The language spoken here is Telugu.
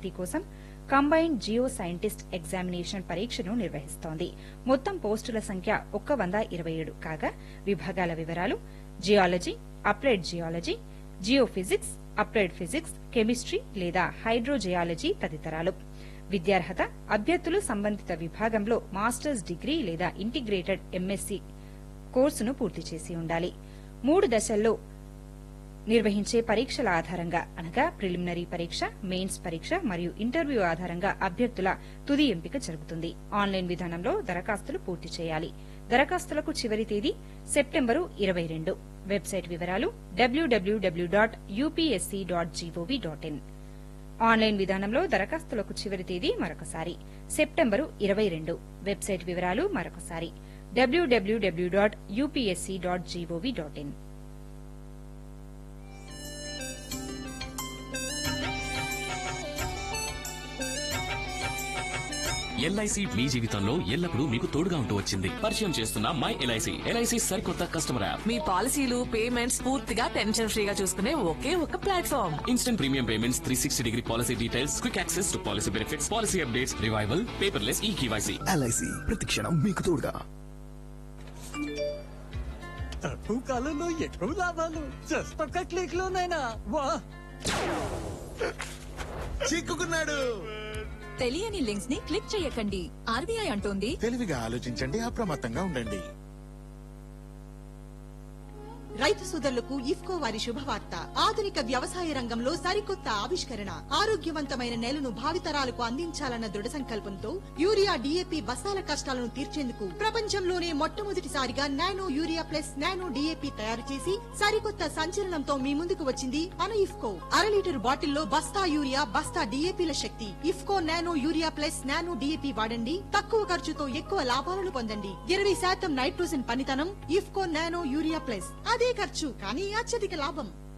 భర్తీ కోసం కంబైన్డ్ జియో సైంటిస్ట్ ఎగ్జామినేషన్ పరీక్షను నిర్వహిస్తోంది మొత్తం పోస్టుల సంఖ్య ఒక్క వంద ఇరవై ఏడు కాగా విభాగాల వివరాలు geology applied geology geophysics applied physics chemistry లేదా హైడ్రోజియాలజీ తదితరాలు విద్యార్హత అభ్యర్థులు సంబంధిత విభాగంలో మాస్టర్స్ డిగ్రీ లేదా ఇంటిగ్రేటెడ్ ఎంఎస్సీ కోర్సును పూర్తి చేసి ఉండాలి మూడు దశల్లో నిర్వహించే పరీక్షల ఆధారంగా అనగా ప్రిలిమినరీ పరీక్ష మెయిన్స్ పరీక్ష మరియు ఇంటర్వ్యూ ఆధారంగా అభ్యర్థుల తుది ఎంపిక జరుగుతుంది ఆన్లైన్ విధానంలో దరఖాస్తులు పూర్తి చేయాలి దరఖాస్తులకు చివరి తేదీ సెప్టెంబరు ఇరవై రెండు వెబ్సైట్ వివరాలు W W W dot UPSC dot G O V dot in online విధానంలో దరఖాస్తులకు చివరి తేదీ మరొకసారి సెప్టెంబరు ఇరవై రెండు వెబ్సైట్ వివరాలు మరొకసారి W W W dot UPSC dot G O V dot in LIC మీ జీవితంలో ఎల్లప్పుడూ మీకు తోడుగా ఉంటూ వచ్చింది పరిచయం చేస్తున్న మై ఎల్ఐసి ఎల్ఐసి సరికొత్త కస్టమర్ యాప్ మీ పాలసీలు పేమెంట్స్ పూర్తిగా టెన్షన్ ఫ్రీగా చూసుకునే ఒకే ఒక platform instant premium payments three sixty degree policy details quick access to policy benefits policy updates revival paperless e KYC LIC ప్రతిక్షణం మీకు తోడుగా తక్కువ కాలంలో ఎక్కువ లాభాలు జస్ట్ ఒక్క క్లిక్ లోనైనా వా చిక్కుకున్నాడు తెలియని లింక్స్ ని క్లిక్ చేయకండి ఆర్బీఐ అంటోంది తెలివిగా ఆలోచించండి అప్రమత్తంగా ఉండండి రైతు సోదరులకు ఇఫ్కో వారి శుభవార్త ఆధునిక వ్యవసాయ రంగంలో సరికొత్త ఆవిష్కరణ ఆరోగ్యవంతమైన నేలను భావితరాలకు అందించాలన్న దృఢ సంకల్పంతో యూరియా డీఏపీ బస్తాల కష్టాలను తీర్చేందుకు ప్రపంచంలోనే మొట్టమొదటిసారిగా nano urea plus nano DAP తయారు చేసి సరికొత్త సంచలనంతో మీ ముందుకు వచ్చింది మన ఇఫ్కో అర లీటర్ బాటిల్లో బస్తా యూరియా బస్తా డీఏపీల శక్తి IFFCO nano urea plus nano DAP వాడండి తక్కువ ఖర్చుతో ఎక్కువ లాభాలను పొందండి ఇరవై శాతం నైట్రోజన్ పనితనం ఇఫ్కో నానో యూరియా ప్లస్ అదే ఖర్చు కానీ అత్యధిక లాభం